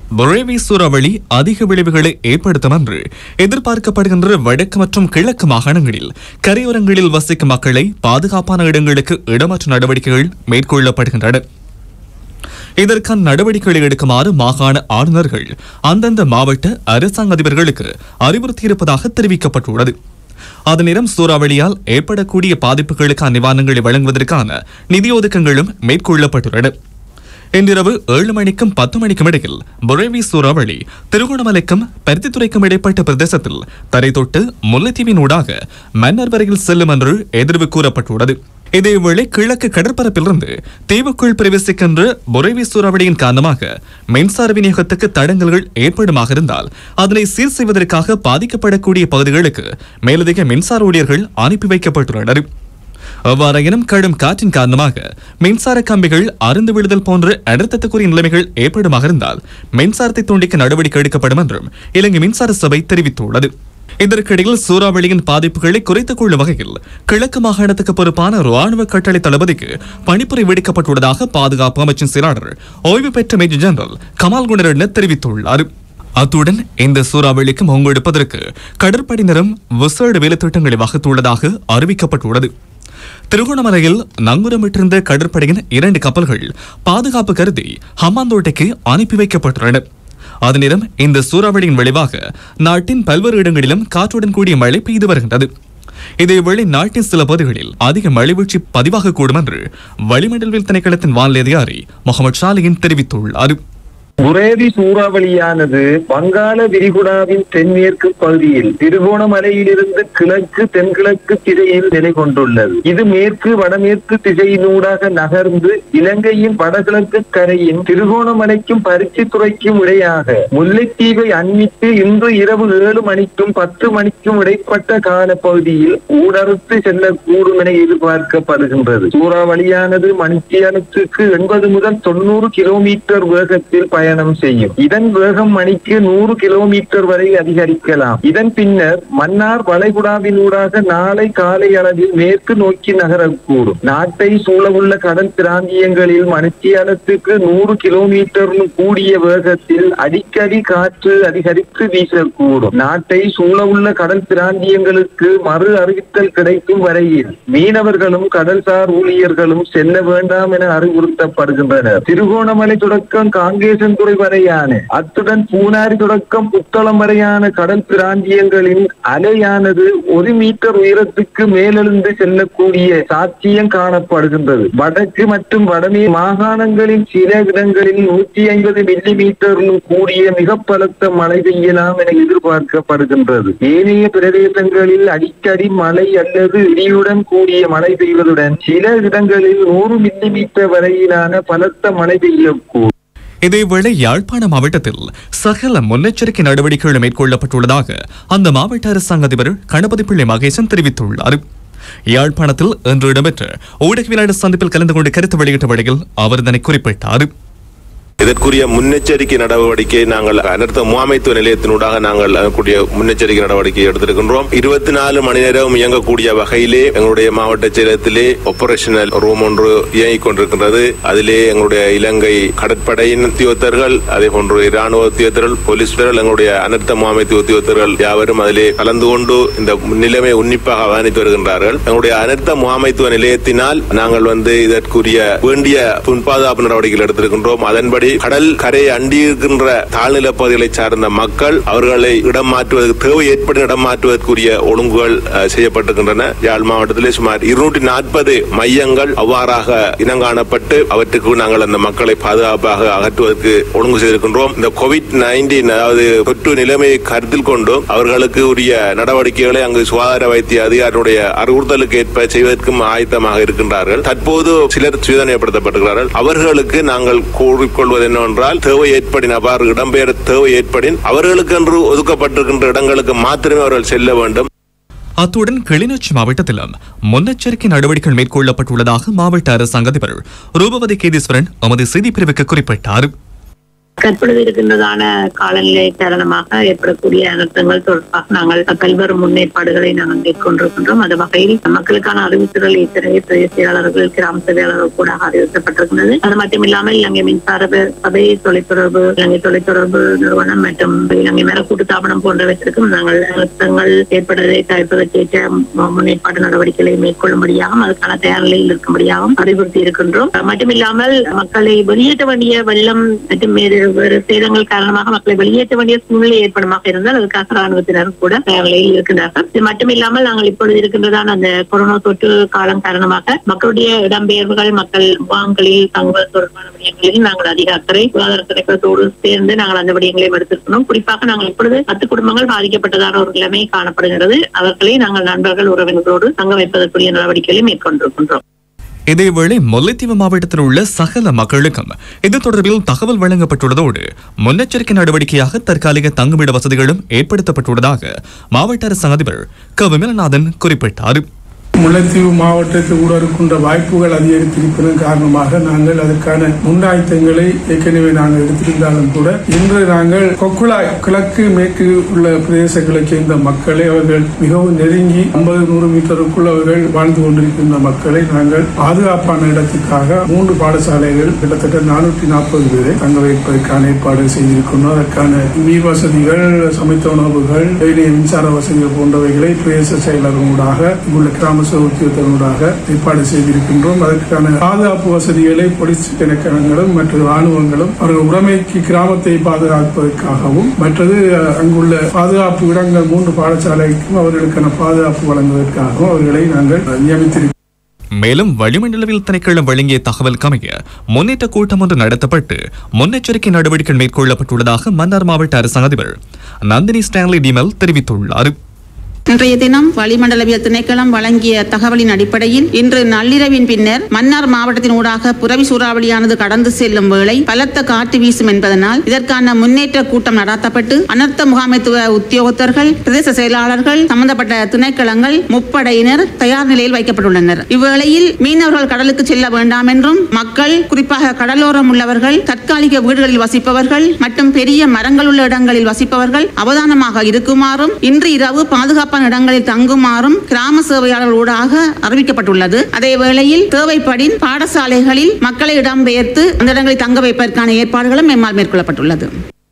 புரேவி சூறாவளி அதிக விளைவுகளை ஏற்படுத்தும் என்று எதிர்பார்க்கப்படுகின்ற வடக்கு மற்றும் கிழக்கு மாகாணங்களில் கரையோரங்களில் வசிக்கும் மக்களை பாதுகாப்பான இடங்களுக்கு இடமாற்ற நடவடிக்கைகள் மேற்கொள்ளப்படுகின்றன இதற்கான நடவடிக்கைகளை எடுக்குமாறு மாகாண ஆளுநர்கள் அந்தந்த மாவட்ட அரசாங்க அதிபர்களுக்கு அறிவுறுத்தியிருப்பதாக தெரிவிக்கப்பட்டுள்ளது அதனிடம் சூறாவளியால் ஏற்படக்கூடிய பாதிப்புகளுக்கான நிவாரணங்களை வழங்குவதற்கான நிதி ஒதுக்கங்களும் மேற்கொள்ளப்பட்டுள்ளன இன்றிரவு ஏழு மணிக்கும் பத்து மணிக்கும் இடையில் புரேவி சூறாவளி திருகோணமலைக்கும் பருத்தித்துறைக்கும் இடைப்பட்ட பிரதேசத்தில் தரை தொட்டு முல்லைத்தீவின் ஊடாக மன்னர் வரையில் செல்லும் என்று எதிர்வு கூறப்பட்டுள்ளது இதேவேளை கிழக்கு கடற்பரப்பிலிருந்து தீவுக்குள் பிரவேசிக்கின்ற புரேவி சூறாவளியின் காரணமாக மின்சார விநியோகத்துக்கு தடங்கல்கள் ஏற்படுமாக இருந்தால் அதனை சீர் செய்வதற்காக பாதிக்கப்படக்கூடிய பகுதிகளுக்கு மேலதிக மின்சார ஊழியர்கள் அனுப்பி வைக்கப்பட்டுள்ளனர் எவ்வாறாயினும் கடும் காற்றின் காரணமாக மின்சார கம்பிகள் அருந்து விழுதல் போன்ற அழுத்தத்துக்குரிய நிலைமைகள் ஏற்படுமாக இருந்தால் மின்சாரத்தை துண்டிக்க நடவடிக்கை எடுக்கப்படும் என்றும் இலங்கை மின்சார சபை தெரிவித்துள்ளது இதற்கிடையில் சூறாவளியின் பாதிப்புகளை குறைத்துக் கொள்ளும் வகையில் கிழக்கு மாகாணத்துக்கு பொறுப்பான ராணுவ கட்டளை தளபதிக்கு பணிப்புரை விடுக்கப்பட்டுள்ளதாக பாதுகாப்பு அமைச்சின் செயலாளர் ஓய்வு பெற்ற மேஜர் ஜெனரல் கமால் குணரட்ன தெரிவித்துள்ளார் அத்துடன் இந்த சூறாவளிக்கு முங்கெடுப்பதற்கு கடற்படையினரும் விசேட வேலைத்திட்டங்களை வகுத்துள்ளதாக அறிவிக்கப்பட்டுள்ளது திருகோணமலையில் நங்குரமிட்டிருந்த கடற்படையின் இரண்டு கப்பல்கள் பாதுகாப்பு கருதி ஹம்மாந்தோட்டைக்கு அனுப்பி வைக்கப்பட்டுள்ளன அதனிடம் இந்த சூறாவளியின் விளைவாக நாட்டின் பல்வேறு இடங்களிலும் காற்றுடன் கூடிய மழை பெய்து வருகின்றது இதேவேளை நாட்டின் சில பகுதிகளில் அதிக மழை வீழ்ச்சி பதிவாகக்கூடும் என்று வளிமண்டலவியல் திணைக்களத்தின் வானிலை அதிகாரி முகமது ஷாலியின் தெரிவித்துள்ளார் புரேவி சூறாவளியானது வங்காள விரிகுடாவின் தென்மேற்கு பகுதியில் திருகோணமலையிலிருந்து கிழக்கு தென்கிழக்கு திசையில் நிலை கொண்டுள்ளது இது மேற்கு வடமேற்கு திசையினூடாக நகர்ந்து இலங்கையின் வடகிழக்கு கரையின் திருகோணமலைக்கும் பருத்தித்துறைக்கும் இடையாக முல்லைத்தீவை அண்மித்து இன்று இரவு ஏழு மணிக்கும் பத்து மணிக்கும் இடைப்பட்ட கால பகுதியில் ஊடறுத்து செல்லக்கூடும் என எதிர்பார்க்கப்படுகின்றது சூறாவளியானது மணித்தியாலத்துக்கு எண்பது முதல் தொண்ணூறு கிலோமீட்டர் வேகத்தில் பயணம் செய்யும் இதன் வேகம் மணிக்கு நூறு கிலோமீட்டர் வரை அதிகரிக்கலாம் இதன் பின்னர் மன்னார் வளைகுடாவினூடாக நாளை காலை அளவில் மேற்கு நோக்கி நகரக்கூடும் நாட்டை சூழவுள்ள கடல் பிராந்தியங்களில் மணித்தியாலத்துக்கு நூறு கிலோமீட்டர் கூடிய வேகத்தில் அடிக்கடி காற்று அதிகரித்து வீசக்கூடும் நாட்டை சூழவுள்ள கடல் பிராந்தியங்களுக்கு மறு அறிவித்தல் கிடைக்கும் வரையில் மீனவர்களும் கடல்சார் ஊழியர்களும் செல்ல வேண்டாம் என அறிவுறுத்தப்படுகின்றனர் திருகோணமலை தொடக்கம் காங்கேசன்துறை வரையான அத்துடன் பூனாரி தொடக்கம் புத்தளம் வரையான கடல் பிராந்தியங்களின் அலையானது ஒரு மீட்டர் உயரத்துக்கு மேலெழுந்து செல்லக்கூடிய சாத்தியம் காணப்படுகின்றது வடக்கு மற்றும் வடமே மாகாணங்களின் சில இடங்களில் நூற்றி ஐம்பது மில்லி மீட்டர் கூடிய மிக பலத்த மழை பெய்யலாம் என எதிர்பார்க்கப்படுகின்றது ஏனைய பிரதேசங்களில் அடிக்கடி மழை அல்லது இடியுடன் கூடிய மழை பெய்வதுடன் சில இடங்களில் நூறு மில்லி மீட்டர் வரையிலான பலத்த மழை பெய்யக்கூடும் இதேவேளை யாழ்ப்பாண மாவட்டத்தில் சகல முன்னெச்சரிக்கை நடவடிக்கைகள் மேற்கொள்ளப்பட்டுள்ளதாக அந்த மாவட்ட அரசாங்க அதிபர் கணபதி பிள்ளை மகேசன் தெரிவித்துள்ளார் யாழ்ப்பாணத்தில் இன்று இடம்பெற்ற ஊடகவியலாளர் சந்திப்பில் கலந்து கொண்டு கருத்து வெளியிட்ட வழியில் அவர் இதனை குறிப்பிட்டார் இதற்குரிய முன்னெச்சரிக்கை நடவடிக்கை நாங்கள் அனர்த்த முகாமைத்துவ நிலையத்தினூடாக நாங்கள் அதற்குரிய முன்னெச்சரிக்கை நடவடிக்கை எடுத்திருக்கின்றோம் இருபத்தி நாலு மணி நேரம் இயங்கக்கூடிய வகையிலே எங்களுடைய மாவட்ட செயலகத்திலே ஆபரேஷனல் ரூம் ஒன்று இயங்கிக் கொண்டிருக்கின்றது அதிலே எங்களுடைய இலங்கை கடற்படையின் உத்தியோகத்தர்கள் அதே போன்று இராணுவ உத்தியோகத்தர்கள் போலீஸ் வீரர்கள் எங்களுடைய அனர்த்த முகாமைத்துவ உத்தியோகத்தர்கள் யாவரும் அதிலே கலந்து கொண்டு இந்த நிலைமை உன்னிப்பாக அவதானித்து வருகின்றார்கள் எங்களுடைய அனர்த்த முகாமைத்துவ நிலையத்தினால் நாங்கள் வந்து இதற்குரிய வேண்டிய துன்பாதுகாப்பு நடவடிக்கைகள் எடுத்திருக்கின்றோம் அதன்படி கடல் கரையை அண்டி இருக்கின்ற தாழ்நில பகுதிகளை சார்ந்த மக்கள் அவர்களை இடம் மாற்றுவதற்கு தேவை ஏற்படும் இடம் மாற்றுவதற்குரிய ஒழுங்குகள் அஹ், செய்யப்பட்டிருக்கின்றன யாழ் மாவட்டத்திலே சுமார் இருநூற்றி நாற்பது மையங்கள் அவ்வாறாக இனங்காணப்பட்டு அவற்றுக்கு நாங்கள் அந்த மக்களை பாதுகாப்பாக அகற்றுவதற்கு ஒழுங்கு செய்திருக்கின்றோம் இந்த கோவிட் நைன்டீன் அதாவது தொற்று நிலைமையை கருத்தில் கொண்டு அவர்களுக்கு உரிய நடவடிக்கைகளை அங்கு சுகாதார வைத்திய அதிகாரியுடைய அறிவுறுத்தலுக்கு ஏற்ப செய்வதற்கும் ஆயத்தமாக இருக்கின்றார்கள் தற்போது சிலர் சுயதனைப்படுத்தப்பட்டிருக்கிறார்கள் அவர்களுக்கு நாங்கள் கூறிக்கொள்வது என்னவென்றால் தேவை ஏற்படின் அவ்வாறு இடம்பெயர் தேவை ஏற்படின் அவர்களுக்கென்று ஒதுக்கப்பட்டிருக்கின்ற இடங்களுக்கு மாத்திரமே அவர்கள் செல்ல வேண்டும் அத்துடன் கிளிநொச்சி மாவட்டத்திலும் முன்னெச்சரிக்கை நடவடிக்கைகள் மேற்கொள்ளப்பட்டுள்ளதாக மாவட்ட அரசாங்க அதிபர் ரூபவதி கேதீஸ்வரன் எமது செய்தி பிரிவுக்கு குறிப்பிட்டார் தற்பொழுது இருக்கின்றதான காலநிலை காரணமாக ஏற்படக்கூடிய அனர்த்தங்கள் தொடர்பாக நாங்கள் பல்வேறு முன்னேற்பாடுகளை நாங்கள் மேற்கொண்டிருக்கின்றோம் அந்த வகையில் மக்களுக்கான அறிவிப்புகள் ஏற்கனவே பிரதேச செயலாளர்கள் கிராம சேவையாளர்கள் கூட அறிவிக்கப்பட்டிருக்கிறது அது மட்டுமில்லாமல் இலங்கை மின்சார சபை தொலைத்தொடர்பு இலங்கை தொலைத்தொடர்பு நிறுவனம் மற்றும் இலங்கை மேல கூட்டுத்தாபனம் போன்றவற்றிற்கும் நாங்கள் அனர்த்தங்கள் ஏற்படுவதை தவிர்ப்பதற்கேற்ற மு- முன்னேற்பாடு நடவடிக்கைகளை மேற்கொள்ளும்படியாகவும் அதுக்கான தயார் நிலையில் இருக்கும்படியாகவும் அறிவுறுத்தி இருக்கின்றோம் அது மட்டுமில்லாமல் மக்களை வெளியேற்ற வேண்டிய வெள்ளம் மற்றும் வேறு வேறு சேதங்கள் காரணமாக மக்களை வெளியேற்ற வேண்டிய சூழ்நிலை ஏற்படுமாக இருந்தால் அதுக்காக ராணுவத்தினரும் கூட தயார் நிலையில் இருக்கின்றார்கள் இது மட்டுமில்லாமல் நாங்கள் இப்பொழுது இருக்கின்றதான அந்த கொரோனா தொற்று காலம் காரணமாக மக்களுடைய இடம்பெயர்வுகள் மக்கள் முகாம்களில் தங்குவது தொடர்பான விடயங்களில் நாங்கள் அதிக அக்கறை சுகாதார திணைக்களத்தோடு சேர்ந்து நாங்கள் அந்த விடயங்களையும் எடுத்திருக்கிறோம் குறிப்பாக நாங்கள் இப்பொழுது பத்து குடும்பங்கள் பாதிக்கப்பட்டதான ஒரு நிலைமை காணப்படுகிறது அவர்களை நாங்கள் நண்பர்கள் உறவினர்களோடு தங்க வைப்பதற்குரிய நடவடிக்கைகளை மேற்கொண்டிருக்கின்றோம் இதேவேளை முல்லைத்தீவு மாவட்டத்தில் உள்ள சகல மக்களுக்கும் இது தொடர்பில் தகவல் வழங்கப்பட்டுள்ளதோடு முன்னெச்சரிக்கை நடவடிக்கையாக தற்காலிக தங்குமிட வசதிகளும் ஏற்படுத்தப்பட்டுள்ளதாக மாவட்ட அரசு அதிபர் க விமலநாதன் குறிப்பிட்டார் முல்லைத்தீவு மாவட்டத்தில் கூட இருக்கின்ற வாய்ப்புகள் அதிகரித்திருப்பதன் காரணமாக நாங்கள் அதற்கான முன்னாயத்தங்களை ஏற்கனவே நாங்கள் எடுத்திருந்தாலும் கூட இன்று நாங்கள் கொக்குழாய் கிழக்கு மேற்கு உள்ள பிரதேசங்களைச் சேர்ந்த மக்களை அவர்கள் மிகவும் நெருங்கி ஐம்பது நூறு மீட்டருக்குள் அவர்கள் வாழ்ந்து கொண்டிருக்கின்ற மக்களை நாங்கள் பாதுகாப்பான இடத்துக்காக மூன்று பாடசாலைகள் கிட்டத்தட்ட நானூற்றி நாற்பது பேரை தங்க வைப்பதற்கான ஏற்பாடு செய்திருக்கின்றோம் அதற்கான நீர் வசதிகள் சமைத்த உணவுகள் ஏனைய மின்சார வசதிகள் போன்றவைகளை பிரதேச செயலர்களூடாக இங்குள்ள கிராம சௌத்தியத்தினூடாக ஏற்பாடு செய்திருக்கின்றோம் அதற்கான பாதுகாப்பு வசதிகளை போலீஸ் திணைக்களங்களும் மற்றும் ராணுவங்களும் அவர்கள் உடைமைக்கு கிராமத்தை பாதுகாப்பதற்காகவும் மற்றது அஹ், அங்குள்ள பாதுகாப்பு இடங்கள் மூன்று பாடசாலைக்கும் அவர்களுக்கான பாதுகாப்பு வழங்குவதற்காகவும் அவர்களை நாங்கள் நியமித்திருக்கிறோம் மேலும் வளிமண்டலவில் திணைக்களம் வழங்கிய தகவல் கமைய முன்னேற்ற கூட்டம் ஒன்று நடத்தப்பட்டு முன்னெச்சரிக்கை நடவடிக்கை மேற்கொள்ளப்பட்டுள்ளதாக மன்னார் மாவட்ட அரசு அதிபர் நந்தினி ஸ்டான்லி டிமெல் தெரிவித்துள்ளார் இன்றைய தினம் வளிமண்டலவியல் திணைக்களம் வழங்கிய தகவலின் அடிப்படையில் இன்று நள்ளிரவின் பின்னர் மன்னார் மாவட்டத்தின் ஊடாக புரவி சூறாவளியானது கடந்து செல்லும் வேளை பலத்த காற்று வீசும் என்பதனால் இதற்கான முன்னேற்ற கூட்டம் நடத்தப்பட்டு அனர்த்த முகாமைத்துவ உத்தியோகத்தர்கள் பிரதேச செயலாளர்கள் சம்பந்தப்பட்ட திணைக்களங்கள் முப்படையினர் தயார் நிலையில் வைக்கப்பட்டுள்ளனர் இவ்வேளையில் மீனவர்கள் கடலுக்கு செல்ல வேண்டாம் என்றும் மக்கள் குறிப்பாக கடலோரம் உள்ளவர்கள் தற்காலிக வீடுகளில் வசிப்பவர்கள் மற்றும் பெரிய மரங்கள் உள்ள இடங்களில் வசிப்பவர்கள் அவதானமாக இருக்குமாறும் இன்று இரவு பாதுகாப்பான இடங்களில் தங்குமாறும் கிராம சேவையாளர்கள் ஊடாக அறிவிக்கப்பட்டுள்ளது அதே வேளையில் தேவைப்படின் பாடசாலைகளில் மக்களை இடம்பெயர்த்து அந்த இடங்களில் தங்க வைப்பதற்கான ஏற்பாடுகளும் எம்மால் மேற்கொள்ளப்பட்டுள்ளது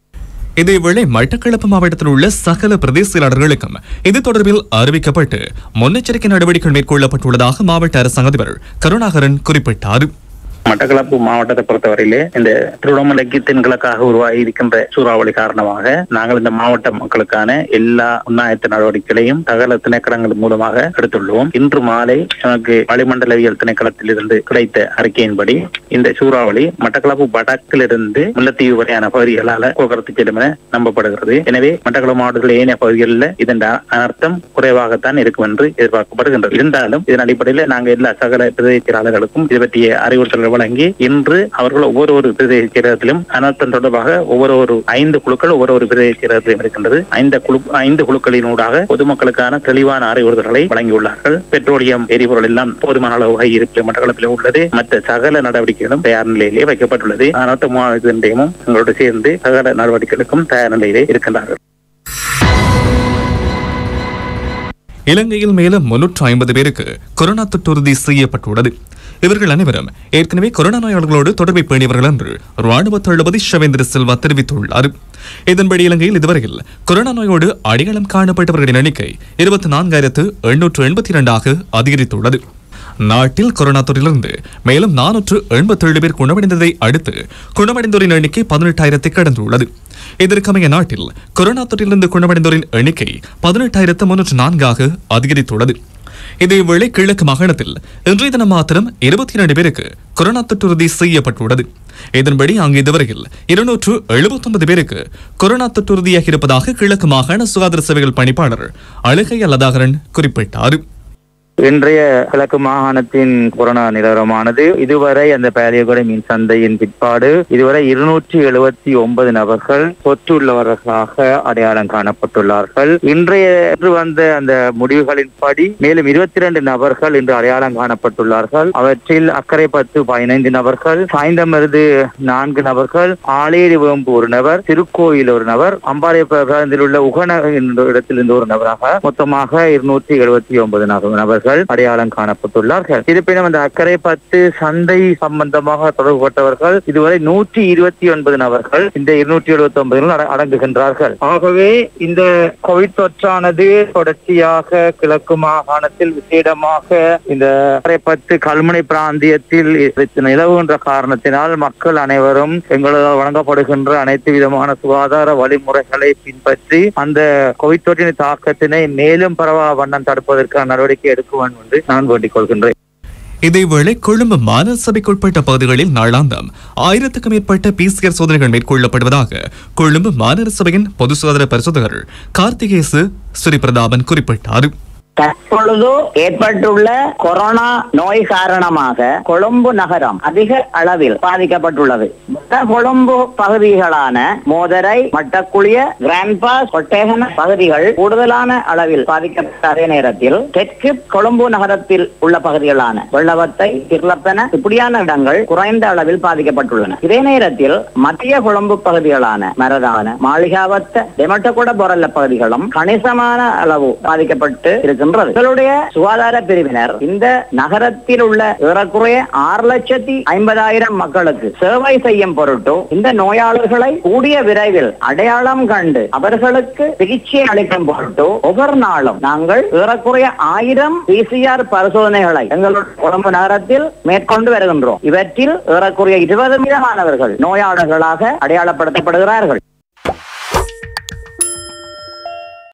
இதேவேளை மட்டக்களப்பு மாவட்டத்தில் உள்ள சகல பிரதேச செயலாளர்களுக்கும் இது தொடர்பில் அறிவிக்கப்பட்டு முன்னெச்சரிக்கை நடவடிக்கை மேற்கொள்ளப்பட்டுள்ளதாக மாவட்ட அரசு அதிபர் கருணாகரன் குறிப்பிட்டார் மட்டக்களப்பு மாவட்டத்தை பொறுத்தவரையிலே இந்த திருவண்ணாமலைக்கு தென்கிழக்காக உருவாகி இருக்கின்ற சூறாவளி காரணமாக நாங்கள் இந்த மாவட்ட மக்களுக்கான எல்லா உண்ணாயத்த நடவடிக்கைகளையும் தகவல் திணைக்களங்கள் மூலமாக எடுத்துள்ளோம் இன்று மாலை நமக்கு வளிமண்டலவியல் திணைக்களத்தில் இருந்து கிடைத்த அறிக்கையின்படி இந்த சூறாவளி மட்டக்களப்பு வடக்கிலிருந்து முல்லைத்தீவு வரையான பகுதிகளால போக்குவரத்து செல்லும் என நம்பப்படுகிறது எனவே மட்டக்களப்பு மாவட்டத்தில் ஏனைய பகுதிகளில் இதன் அனர்த்தம் குறைவாகத்தான் இருக்கும் என்று எதிர்பார்க்கப்படுகின்றது இருந்தாலும் இதன் அடிப்படையில் நாங்கள் எல்லா சகல பிரதேச செயலாளர்களுக்கும் இது பற்றிய அறிவுறுத்தல்கள் வழங்கி இன்று அவர்கள் ஒவ்வொரு ஒரு பிரதேச செயலகத்திலும் அனர்த்தம் தொடர்பாக ஒவ்வொரு ஒரு ஐந்து குழுக்கள் ஒவ்வொரு ஒரு பிரதேச செயலகத்திலும் இருக்கின்றது ஐந்து குழு ஐந்து குழுக்களினூடாக பொதுமக்களுக்கான தெளிவான அறிவுறுத்தல்களை வழங்கியுள்ளார்கள் பெட்ரோலியம் எரிபொருள் எல்லாம் போதுமான அளவு இருப்பில் மட்டக்களப்பில் உள்ளது மற்ற சகல நடவடிக்கைகளும் தயார் நிலையிலே வைக்கப்பட்டுள்ளது அனர்த்த மாநிலத்தின்றையும் எங்களோடு சேர்ந்து சகல நடவடிக்கைகளுக்கும் தயார் நிலையிலே இருக்கின்றார்கள் இலங்கையில் மேலும் முன்னூற்று ஐம்பது பேருக்கு கொரோனா தொற்று உறுதி செய்யப்பட்டுள்ளது இவர்கள் அனைவரும் ஏற்கனவே கொரோனா நோயாளர்களோடு தொடர்பை பேணியவர்கள் என்று ராணுவ தளபதி ஷவேந்திர சில்வா தெரிவித்துள்ளார் இதன்படி இலங்கையில் இதுவரையில் கொரோனா நோயோடு அடையாளம் காணப்பட்டவர்களின் எண்ணிக்கை இருபத்தி நான்காயிரத்து எண்ணூற்று எண்பத்தி இரண்டாக அதிகரித்துள்ளது நாட்டில் கொரோனா தொற்றிலிருந்து மேலும் நானூற்று எண்பத்தேழு பேர் குணமடைந்ததை அடுத்து குணமடைந்தோரின் எண்ணிக்கை பதினெட்டாயிரத்தை கடந்துள்ளது இதற்கமைய நாட்டில் கொரோனா தொற்றிலிருந்து குணமடைந்தோரின் எண்ணிக்கை பதினெட்டாயிரத்து முன்னூற்று நான்காக அதிகரித்துள்ளது இதேவேளை கிழக்கு மாகாணத்தில் இன்றைய தினம் மாத்திரம் இருபத்தி இரண்டு பேருக்கு கொரோனா தொற்று உறுதி செய்யப்பட்டுள்ளது இதன்படி அங்கு இதுவரையில் இருநூற்று எழுபத்தொன்பது பேருக்கு கொரோனா தொற்று உறுதியாகி இருப்பதாக கிழக்கு மாகாண சுகாதார சேவைகள் பணிப்பாளர் அழுகை லதாகரன் குறிப்பிட்டார் இன்றைய கிழக்கு மாகாணத்தின் கொரோனா நிலவரமானது இதுவரை அந்த பேலியகுடை மீன் சந்தையின் பிற்பாடு இதுவரை இருநூற்றி எழுபத்தி ஒன்பது நபர்கள் தொற்றுள்ளவர்களாக அடையாளம் காணப்பட்டுள்ளார்கள் இன்றைய இன்று வந்த அந்த முடிவுகளின்படி மேலும் இருபத்தி இரண்டு நபர்கள் இன்று அடையாளம் காணப்பட்டுள்ளார்கள் அவற்றில் அக்கரை பத்து பதினைந்து நபர்கள் சாய்ந்தமருது நான்கு நபர்கள் ஆளேரி வேம்பு ஒரு நபர் திருக்கோயில் ஒரு நபர் அம்பாறை பிரதேசத்தில் உள்ள உகன என்ற இடத்திலிருந்து ஒரு நபராக மொத்தமாக இருநூற்றி எழுபத்தி ஒன்பது நபர்கள் அடையாளம் காணப்பட்டுள்ளார்கள் இருப்பினும் அந்த அக்கரை பத்து சந்தை சம்பந்தமாக தொடர்புபட்டவர்கள் இதுவரை நூற்றி இருபத்தி ஒன்பது நபர்கள் இந்த இருநூற்றி எழுபத்தி ஒன்பதில் அடங்குகின்றார்கள் ஆகவே இந்த கோவிட் தொற்றானது தொடர்ச்சியாக கிழக்கு மாகாணத்தில் விசேடமாக இந்த அக்கரை பத்து கல்முனை பிராந்தியத்தில் நிலவுகின்ற காரணத்தினால் மக்கள் அனைவரும் எங்களால் வழங்கப்படுகின்ற அனைத்து விதமான சுகாதார வழிமுறைகளை பின்பற்றி அந்த கோவிட் தொற்றின் தாக்கத்தினை மேலும் பரவா வண்ணம் தடுப்பதற்கான நடவடிக்கை எடுக்க வேண்டும் என்று நான் வேண்டிக் கொள்கின்றேன் இதேவேளை கொழும்பு மாநகர சபைக்குட்பட்ட பகுதிகளில் நாளாந்தம் ஆயிரத்துக்கும் மேற்பட்ட பிசிஆர் சோதனைகள் மேற்கொள்ளப்படுவதாக கொழும்பு மாநகர சபையின் பொது சுகாதார பரிசோதகர் கார்த்திகேசு ஸ்ரீபிரதாபன் குறிப்பிட்டார் தற்பொழுது ஏற்பட்டுள்ள கொரோனா நோய் காரணமாக கொழும்பு நகரம் அதிக அளவில் பாதிக்கப்பட்டுள்ளது மொத்த கொழும்பு பகுதிகளான மோதரை மட்டக்குழிய கிராண்ட்பாஸ் கொட்டேகன பகுதிகள் கூடுதலான அளவில் பாதிக்கப்பட்ட அதே நேரத்தில் தெற்கு கொழும்பு நகரத்தில் உள்ள பகுதிகளான வெள்ளவத்தை கிர்லப்பென இப்படியான இடங்கள் குறைந்த அளவில் பாதிக்கப்பட்டுள்ளன இதே நேரத்தில் மத்திய கொழும்பு பகுதிகளான மரதான மாளிகாவத்த டெமட்டகுட பொரல்ல பகுதிகளும் கணிசமான அளவு பாதிக்கப்பட்டு இருக்கின்றது எங்களுடைய சுகாதார பிரிவினர் இந்த நகரத்தில் உள்ள ஏறக்குறைய ஆறு லட்சத்தி ஐம்பதாயிரம் மக்களுக்கு சேவை செய்யும் பொருட்டு இந்த நோயாளர்களை கூடிய விரைவில் அடையாளம் கண்டு அவர்களுக்கு சிகிச்சை அளிக்கும் பொருட்டு ஒவ்வொரு நாளும் நாங்கள் ஏறக்குறைய ஆயிரம் பிசிஆர் பரிசோதனைகளை எங்களுடைய கொழும்பு நகரத்தில் மேற்கொண்டு வருகின்றோம் இவற்றில் ஏறக்குறைய இருபது மீதமானவர்கள் நோயாளர்களாக அடையாளப்படுத்தப்படுகிறார்கள்